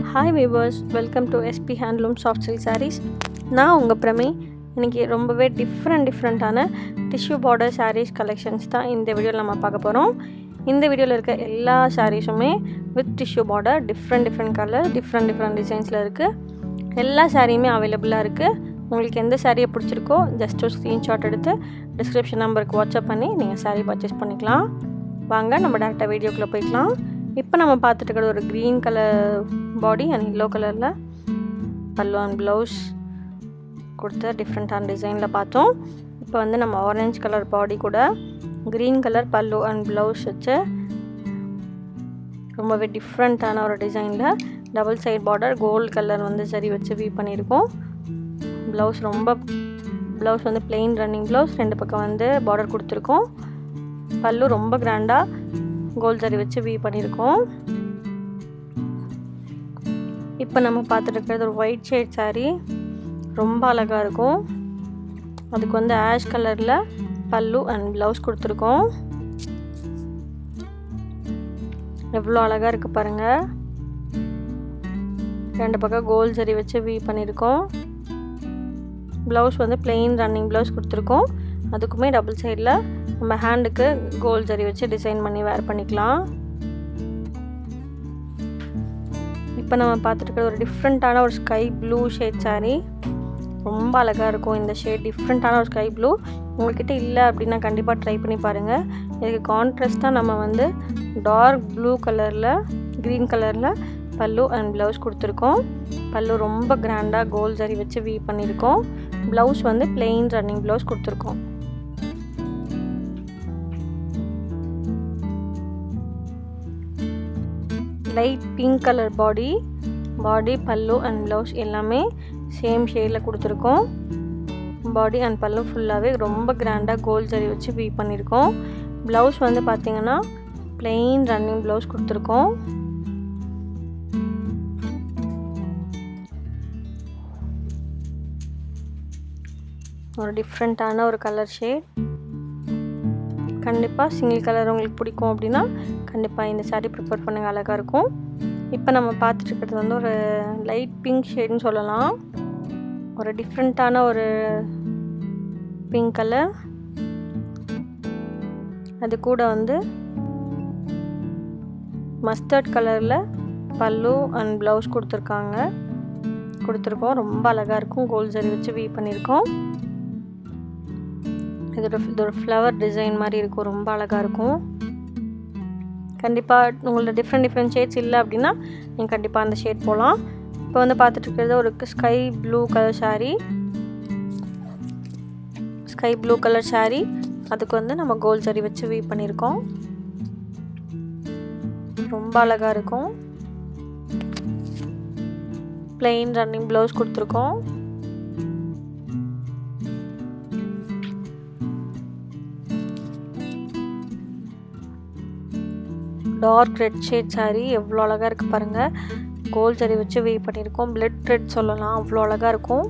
hi viewers welcome to SP handloom soft silk sarees நான் உங்கள் பிரமி இன்றைக்கி ரொம்பவே டிஃப்ரெண்ட் டிஃப்ரெண்ட்டான டிஷ்யூ பார்டர் சாரீஸ் கலெக்ஷன்ஸ் தான் இந்த வீடியோவில் நம்ம பார்க்க போகிறோம் இந்த வீடியோவில் இருக்க எல்லா சாரீஸுமே with tissue border different different colour different different டிசைன்ஸில் இருக்குது எல்லா சாரியுமே அவைலபிளாக இருக்குது உங்களுக்கு எந்த சாரியை பிடிச்சிருக்கோ ஜஸ்ட் ஒரு ஸ்க்ரீன்ஷாட் எடுத்து டிஸ்கிரிப்ஷன் நம்பருக்கு வாட்ஸ்அப் பண்ணி நீங்கள் சாரீ பர்ச்சேஸ் பண்ணிக்கலாம் வாங்க நம்ம டேரெக்டாக வீடியோக்குள்ளே போய்க்கலாம் இப்போ நம்ம பார்த்துட்டு இருக்கிறது ஒரு green colour body and yellow கலரில் பல்லு அண்ட் ப்ளவுஸ் கொடுத்த டிஃப்ரெண்ட்டான டிசைனில் பார்த்தோம் இப்போ வந்து நம்ம ஆரஞ்ச் கலர் பாடி கூட க்ரீன் கலர் பல்லு அண்ட் ப்ளவுஸ் வச்சு ரொம்பவே டிஃப்ரெண்ட்டான ஒரு டிசைனில் double side border gold colour வந்து சரி வச்சு வீ பண்ணியிருக்கோம் ப்ளவுஸ் ரொம்ப ப்ளவுஸ் வந்து பிளெயின் ரன்னிங் ப்ளவுஸ் ரெண்டு பக்கம் வந்து பார்டர் கொடுத்துருக்கோம் பல்லு ரொம்ப கிராண்டாக கோல்ட் ஜரி வச்சு வீ பண்ணியிருக்கோம் இப்போ நம்ம பார்த்துட்டு இருக்கிறது ஒரு ஒயிட் ஷேட் சாரீ ரொம்ப அழகாக இருக்கும் அதுக்கு வந்து ஆஷ் கலரில் பல்லு அண்ட் ப்ளவுஸ் கொடுத்துருக்கோம் எவ்வளோ அழகாக இருக்குது பாருங்கள் ரெண்டு பக்கம் கோல்ட் ஜரி வச்சு வீ பண்ணியிருக்கோம் ப்ளவுஸ் வந்து பிளெயின் ரன்னிங் ப்ளவுஸ் கொடுத்துருக்கோம் அதுக்குமே டபுள் சைடில் நம்ம ஹேண்டுக்கு கோல்ட் ஜரி வச்சு டிசைன் பண்ணி வேர் பண்ணிக்கலாம் இப்போ நம்ம பார்த்துட்டு ஒரு டிஃப்ரெண்ட்டான ஒரு ஸ்கை ப்ளூ ஷேட் சாரீ ரொம்ப அழகாக இருக்கும் இந்த ஷேட் டிஃப்ரெண்ட்டான ஒரு ஸ்கை ப்ளூ உங்கள்கிட்ட இல்லை அப்படின்னா கண்டிப்பாக ட்ரை பண்ணி பாருங்கள் இதுக்கு கான்ட்ராஸ்ட்டாக நம்ம வந்து டார்க் ப்ளூ கலரில் க்ரீன் கலரில் பல்லு அண்ட் ப்ளவுஸ் கொடுத்துருக்கோம் பல்லு ரொம்ப கிராண்டாக கோல்ட் ஜரி வச்சு வீ பண்ணியிருக்கோம் ப்ளவுஸ் வந்து பிளெயின் ரன்னிங் ப்ளவுஸ் கொடுத்துருக்கோம் light pink colour body body பல்லு அண்ட் ப்ளவுஸ் எல்லாமே சேம் ஷேடில் கொடுத்துருக்கோம் பாடி அண்ட் பல்லு ஃபுல்லாகவே ரொம்ப கிராண்டாக கோல்ட் ஜரி வச்சு வீ பண்ணியிருக்கோம் ப்ளவுஸ் வந்து பார்த்திங்கன்னா பிளெயின் ரன்னிங் ப்ளவுஸ் கொடுத்துருக்கோம் ஒரு டிஃப்ரெண்ட்டான ஒரு கலர் ஷேட் கண்டிப்பாக சிங்கிள் கலர் உங்களுக்கு பிடிக்கும் அப்படின்னா கண்டிப்பாக இந்த சாரீ ப்ரிஃபர் பண்ணுங்கள் அழகாக இருக்கும் இப்போ நம்ம பார்த்துட்டு இருக்கிறது வந்து ஒரு லைட் பிங்க் ஷேட்னு சொல்லலாம் ஒரு டிஃப்ரெண்ட்டான ஒரு பிங்க் கலர் அது கூட வந்து மஸ்டர்ட் கலரில் பல்லு அண்ட் ப்ளவுஸ் கொடுத்துருக்காங்க கொடுத்துருக்கோம் ரொம்ப அழகாக இருக்கும் கோல்ட் ஜரி வச்சு வீ பண்ணியிருக்கோம் இதோட இதோட ஃப்ளவர் டிசைன் மாதிரி இருக்கும் ரொம்ப அழகாக இருக்கும் கண்டிப்பாக உங்களோட டிஃப்ரெண்ட் டிஃப்ரெண்ட் ஷேட்ஸ் இல்லை அப்படின்னா நீங்கள் கண்டிப்பாக அந்த ஷேட் போகலாம் இப்போ வந்து பார்த்துட்டு இருக்கிறது ஒரு sky blue colour saree sky blue colour saree அதுக்கு வந்து நம்ம கோல்ட் ஜரி வச்சு வீ பண்ணியிருக்கோம் ரொம்ப அழகாக இருக்கும் பிளெயின் ரன்னிங் ப்ளவுஸ் கொடுத்துருக்கோம் டார்க் ரெட் ஷேட் சாரீ எவ்வளோ அழகாக இருக்குது பாருங்கள் கோல்ட் ஜரி வச்சு வீ பண்ணியிருக்கோம் பிளட் ரெட் சொல்லலாம் அவ்வளோ அழகாக இருக்கும்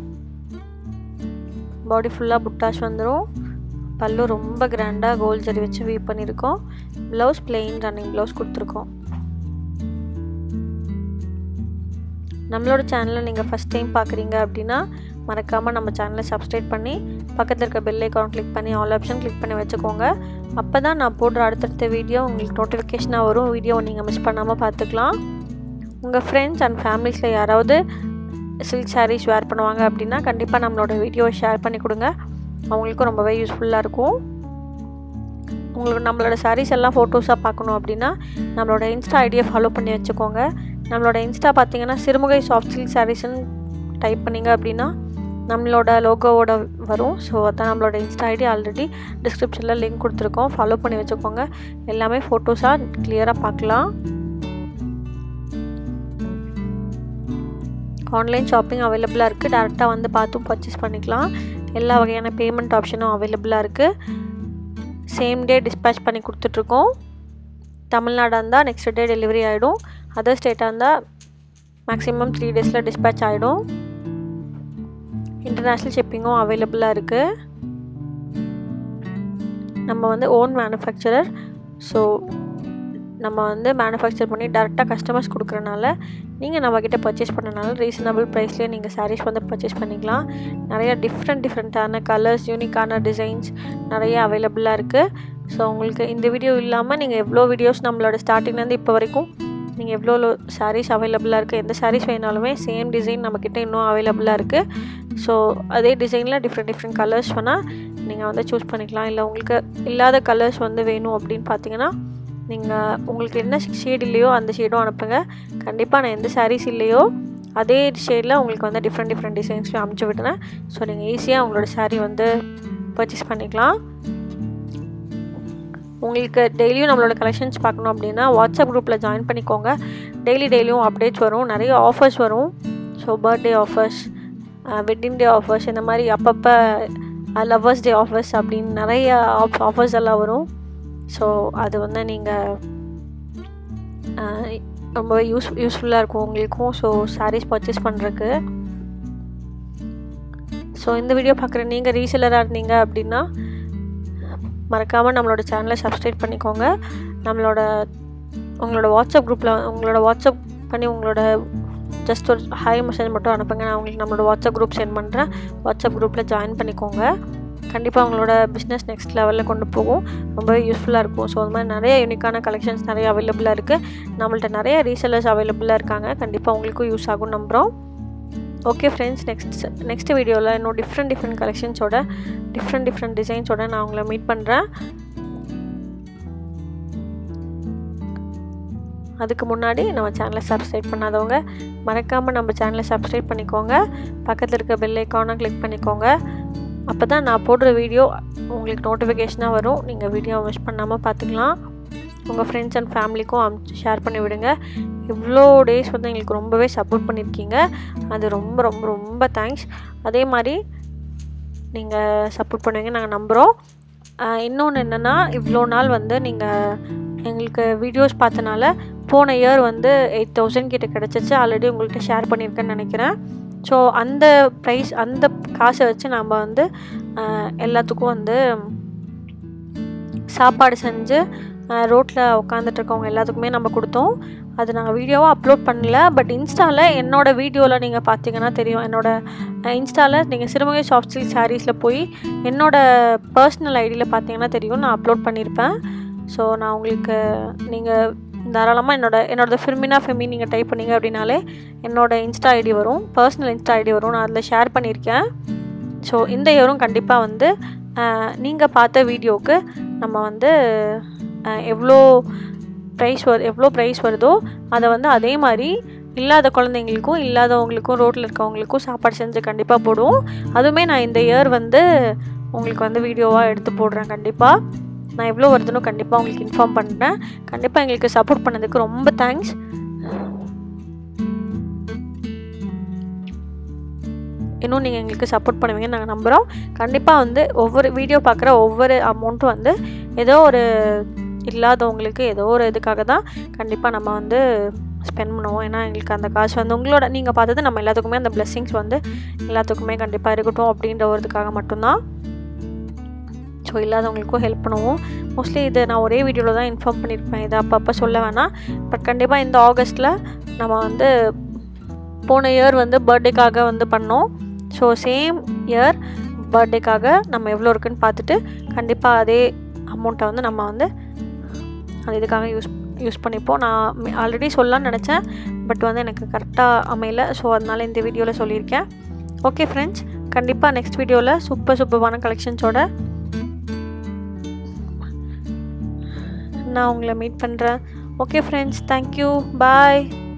பாடி ஃபுல்லாக புட்டாஷ் வந்துடும் பல்லு ரொம்ப கிராண்டாக கோல்ட் ஜரி வச்சு வீ பண்ணியிருக்கோம் ப்ளவுஸ் பிளெயின் ரன்னிங் ப்ளவுஸ் கொடுத்துருக்கோம் நம்மளோட சேனலை நீங்கள் ஃபஸ்ட் டைம் பார்க்குறீங்க அப்படின்னா மறக்காமல் நம்ம சேனலை சப்ஸ்கிரைப் பண்ணி பக்கத்தில் இருக்க பெல் ஐக்கான் கிளிக் பண்ணி ஆல் ஆப்ஷன் கிளிக் பண்ணி வச்சுக்கோங்க அப்போ தான் நான் போடுற அடுத்தடுத்த வீடியோ உங்களுக்கு நோட்டிஃபிகேஷனாக வரும் வீடியோவை நீங்கள் மிஸ் பண்ணாமல் பார்த்துக்கலாம் உங்கள் ஃப்ரெண்ட்ஸ் அண்ட் ஃபேமிலிஸில் யாராவது சில்க் சாரீஸ் வேர் பண்ணுவாங்க அப்படின்னா கண்டிப்பாக நம்மளோட வீடியோவை ஷேர் பண்ணி கொடுங்க அவங்களுக்கும் ரொம்பவே யூஸ்ஃபுல்லாக இருக்கும் உங்களுக்கு நம்மளோட சாரீஸ் எல்லாம் ஃபோட்டோஸாக பார்க்கணும் அப்படின்னா நம்மளோட இன்ஸ்டா ஐடியை ஃபாலோ பண்ணி வச்சுக்கோங்க நம்மளோட இன்ஸ்டா பார்த்தீங்கன்னா சிறுமுகை சாஃப்ட் சில்க் சாரீஸ்ன்னு டைப் பண்ணிங்க அப்படின்னா நம்மளோட லோகோவோட வரும் ஸோ அதான் நம்மளோட இன்ஸ்டா ஐடி ஆல்ரெடி டிஸ்கிரிப்ஷனில் லிங்க் கொடுத்துருக்கோம் ஃபாலோ பண்ணி வச்சுக்கோங்க எல்லாமே ஃபோட்டோஸாக கிளியராக பார்க்கலாம் ஆன்லைன் ஷாப்பிங் அவைலபிளாக இருக்குது டேரெக்டாக வந்து பார்த்தும் பர்ச்சேஸ் பண்ணிக்கலாம் எல்லா வகையான பேமெண்ட் ஆப்ஷனும் அவைலபிளாக இருக்குது சேம் டே டிஸ்பேச் பண்ணி கொடுத்துட்ருக்கோம் தமிழ்நாடாக இருந்தால் நெக்ஸ்ட் டே டெலிவரி ஆகிடும் அதர் ஸ்டேட்டாக இருந்தால் மேக்ஸிமம் த்ரீ டேஸில் டிஸ்பேச் ஆகிடும் இன்டர்நேஷ்னல் ஷிப்பிங்கும் அவைலபிளாக இருக்குது நம்ம வந்து ஓன் மேனுஃபேக்சரர் ஸோ நம்ம வந்து மேனுஃபேக்சர் பண்ணி டேரெக்டாக கஸ்டமர்ஸ் கொடுக்குறனால நீங்கள் நம்மக்கிட்ட பர்ச்சேஸ் பண்ணனால ரீசனபிள் ப்ரைஸ்லேயே நீங்கள் சாரீஸ் வந்து பர்ச்சேஸ் பண்ணிக்கலாம் நிறைய டிஃப்ரெண்ட் டிஃப்ரெண்ட்டான கலர்ஸ் யூனிக்கான டிசைன்ஸ் நிறைய அவைலபிளாக இருக்குது ஸோ உங்களுக்கு இந்த வீடியோ இல்லாமல் நீங்கள் எவ்வளோ வீடியோஸ் நம்மளோட ஸ்டார்டிங்லேருந்து இப்போ வரைக்கும் நீங்கள் எவ்வளோ சாரீஸ் அவைலபிளாக இருக்குது எந்த சாரீஸ் வேணாலுமே சேம் டிசைன் நம்மக்கிட்ட இன்னும் அவைலபிளாக இருக்குது ஸோ அதே டிசைனில் டிஃப்ரெண்ட் டிஃப்ரெண்ட் கலர்ஸ் வேணால் நீங்கள் வந்து சூஸ் பண்ணிக்கலாம் இல்லை உங்களுக்கு இல்லாத கலர்ஸ் வந்து வேணும் அப்படின்னு பார்த்தீங்கன்னா நீங்கள் உங்களுக்கு என்ன ஷேட் இல்லையோ அந்த ஷேடும் அனுப்புங்க கண்டிப்பாக நான் எந்த சாரீஸ் இல்லையோ அதே ஷேடில் உங்களுக்கு வந்து டிஃப்ரெண்ட் டிஃப்ரெண்ட் டிசைன்ஸ்லையும் அமுச்சு விட்டுறேன் ஸோ நீங்கள் ஈஸியாக உங்களோட சாரீ வந்து பர்ச்சேஸ் பண்ணிக்கலாம் உங்களுக்கு டெய்லியும் நம்மளோட கலெக்ஷன்ஸ் பார்க்கணும் அப்படின்னா வாட்ஸ்அப் குரூப்பில் ஜாயின் பண்ணிக்கோங்க டெய்லி டெய்லியும் அப்டேட்ஸ் வரும் நிறைய ஆஃபர்ஸ் வரும் so birthday offers wedding day offers இந்த மாதிரி அப்பப்போ லவ்வர்ஸ் டே ஆஃபர்ஸ் அப்படின்னு நிறைய ஆஃபர்ஸ் எல்லாம் வரும் ஸோ அது வந்து நீங்கள் ரொம்ப யூஸ் யூஸ்ஃபுல்லாக இருக்கும் உங்களுக்கும் ஸோ சாரீஸ் பர்ச்சேஸ் பண்ணுறதுக்கு ஸோ இந்த வீடியோ பார்க்குற நீங்கள் ரீசெலராக இருந்தீங்க அப்படின்னா மறக்காமல் நம்மளோட சேனலை சப்ஸ்கிரைப் பண்ணிக்கோங்க நம்மளோட உங்களோட வாட்ஸ்அப் குரூப்பில் உங்களோட வாட்ஸ்அப் பண்ணி உங்களோட ஜஸ்ட் ஒரு ஹாய் மெசேஜ் மட்டும் அனுப்புங்க நான் உங்களுக்கு நம்மளோட வாட்ஸ்அப் குரூப் சென்ட் பண்ணுறேன் வாட்ஸ்அப் குரூப்பில் ஜாயின் பண்ணிக்கோங்க கண்டிப்பாக உங்களோட பிஸ்னஸ் நெக்ஸ்ட் லெவலில் கொண்டு போகும் ரொம்பவே யூஸ்ஃபுல்லாக இருக்கும் ஸோ அது மாதிரி நிறைய யூனிக்கான கலெக்ஷன்ஸ் நிறைய அவைலபிளாக இருக்குது நம்மள்ட்ட நிறைய ரீசெல்லர்ஸ் அவைலபிளாக இருக்காங்க கண்டிப்பாக உங்களுக்கும் யூஸ் ஆகும் நம்புகிறோம் ஓகே ஃப்ரெண்ட்ஸ் நெக்ஸ்ட் நெக்ஸ்ட் வீடியோவில் இன்னும் டிஃப்ரெண்ட் டிஃப்ரெண்ட் கலெக்ஷன்ஸோட டிஃப்ரெண்ட் டிஃப்ரெண்ட் டிசைன்ஸோட நான் உங்களை மீட் பண்ணுறேன் அதுக்கு முன்னாடி நம்ம சேனலை சப்ஸ்கிரைப் பண்ணாதவங்க மறக்காமல் நம்ம சேனலை சப்ஸ்கிரைப் பண்ணிக்கோங்க பக்கத்தில் இருக்க பெல் ஐக்கானை கிளிக் பண்ணிக்கோங்க அப்போ தான் நான் போடுற வீடியோ உங்களுக்கு நோட்டிஃபிகேஷனாக வரும் நீங்கள் வீடியோ மிஸ் பண்ணாமல் பார்த்துக்கலாம் உங்கள் ஃப்ரெண்ட்ஸ் அண்ட் ஃபேமிலிக்கும் அம் ஷேர் பண்ணி விடுங்க இவ்வளோ டேஸ் வந்து எங்களுக்கு ரொம்பவே சப்போர்ட் பண்ணியிருக்கீங்க அது ரொம்ப ரொம்ப ரொம்ப தேங்க்ஸ் அதே மாதிரி நீங்கள் சப்போர்ட் பண்ணுவீங்க நாங்கள் நம்புகிறோம் இன்னொன்று என்னென்னா இவ்வளோ நாள் வந்து நீங்கள் எங்களுக்கு வீடியோஸ் பார்த்தனால போன இயர் வந்து எயிட் தௌசண்ட் கிட்ட கிடச்சிச்சு ஆல்ரெடி உங்கள்கிட்ட ஷேர் பண்ணியிருக்கேன்னு நினைக்கிறேன் ஸோ அந்த ப்ரைஸ் அந்த காசை வச்சு நம்ம வந்து எல்லாத்துக்கும் வந்து சாப்பாடு செஞ்சு ரோட்டில் உட்காந்துட்டு இருக்கவங்க எல்லாத்துக்குமே நம்ம கொடுத்தோம் அது நாங்கள் வீடியோவாக அப்லோட் பண்ணல பட் இன்ஸ்டாவில் என்னோடய வீடியோவில் நீங்கள் பார்த்தீங்கன்னா தெரியும் என்னோடய இன்ஸ்டாவில் நீங்கள் சிறுமுகை சாஃப்ட் சில்க் சாரீஸில் போய் என்னோடய பர்சனல் ஐடியில் பார்த்தீங்கன்னா தெரியும் நான் அப்லோட் பண்ணியிருப்பேன் ஸோ நான் உங்களுக்கு நீங்கள் தாராளமாக என்னோட என்னோட ஃபிர்மினா ஃபெமி நீங்கள் டைப் பண்ணிங்க அப்படின்னாலே என்னோடய இன்ஸ்டா ஐடி வரும் பர்சனல் இன்ஸ்டா ஐடி வரும் நான் அதில் ஷேர் பண்ணியிருக்கேன் ஸோ இந்த இயரும் கண்டிப்பாக வந்து நீங்கள் பார்த்த வீடியோவுக்கு நம்ம வந்து எவ்வளோ ப்ரைஸ் வரு எவ்வளோ ப்ரைஸ் வருதோ அதை வந்து அதே மாதிரி இல்லாத குழந்தைங்களுக்கும் இல்லாதவங்களுக்கும் ரோட்டில் இருக்கவங்களுக்கும் சாப்பாடு செஞ்சு கண்டிப்பாக போடுவோம் அதுவுமே நான் இந்த இயர் வந்து உங்களுக்கு வந்து வீடியோவாக எடுத்து போடுறேன் கண்டிப்பாக நான் எவ்வளோ வருதுன்னு கண்டிப்பாக உங்களுக்கு இன்ஃபார்ம் பண்ணுறேன் கண்டிப்பாக எங்களுக்கு சப்போர்ட் பண்ணதுக்கு ரொம்ப தேங்க்ஸ் இன்னும் நீங்கள் எங்களுக்கு சப்போர்ட் பண்ணுவீங்கன்னு நாங்கள் நம்புகிறோம் கண்டிப்பாக வந்து ஒவ்வொரு வீடியோ பார்க்குற ஒவ்வொரு அமௌண்ட்டும் வந்து ஏதோ ஒரு இல்லாதவங்களுக்கு ஏதோ ஒரு இதுக்காக தான் கண்டிப்பாக நம்ம வந்து ஸ்பெண்ட் பண்ணுவோம் ஏன்னா எங்களுக்கு அந்த காசு வந்து உங்களோட நீங்கள் பார்த்தது நம்ம எல்லாத்துக்குமே அந்த பிளெஸ்ஸிங்ஸ் வந்து எல்லாத்துக்குமே கண்டிப்பாக இருக்கட்டும் அப்படின்ற ஒருதுக்காக மட்டும்தான் ஸோ இல்லாதவங்களுக்கும் ஹெல்ப் பண்ணுவோம் மோஸ்ட்லி இது நான் ஒரே வீடியோவில் தான் இன்ஃபார்ம் பண்ணியிருப்பேன் இதை அப்பப்போ சொல்ல வேணாம் பட் கண்டிப்பாக இந்த ஆகஸ்ட்டில் நம்ம வந்து போன இயர் வந்து பர்த்டேக்காக வந்து பண்ணோம் ஸோ சேம் இயர் பர்த்டேக்காக நம்ம எவ்வளோ இருக்குன்னு பார்த்துட்டு கண்டிப்பாக அதே அமௌண்ட்டை வந்து நம்ம வந்து அது இதுக்காக யூஸ் யூஸ் பண்ணிப்போம் நான் ஆல்ரெடி சொல்லலாம்னு நினச்சேன் பட் வந்து எனக்கு கரெக்டாக அமையல ஸோ அதனால் இந்த வீடியோவில் சொல்லியிருக்கேன் ஓகே ஃப்ரெண்ட்ஸ் கண்டிப்பாக நெக்ஸ்ட் வீடியோவில் சூப்பர் சூப்பரான கலெக்ஷன்ஸோட நான் உங்களை மீட் பண்ணுறேன் ஓகே ஃப்ரெண்ட்ஸ் தேங்க்யூ பாய்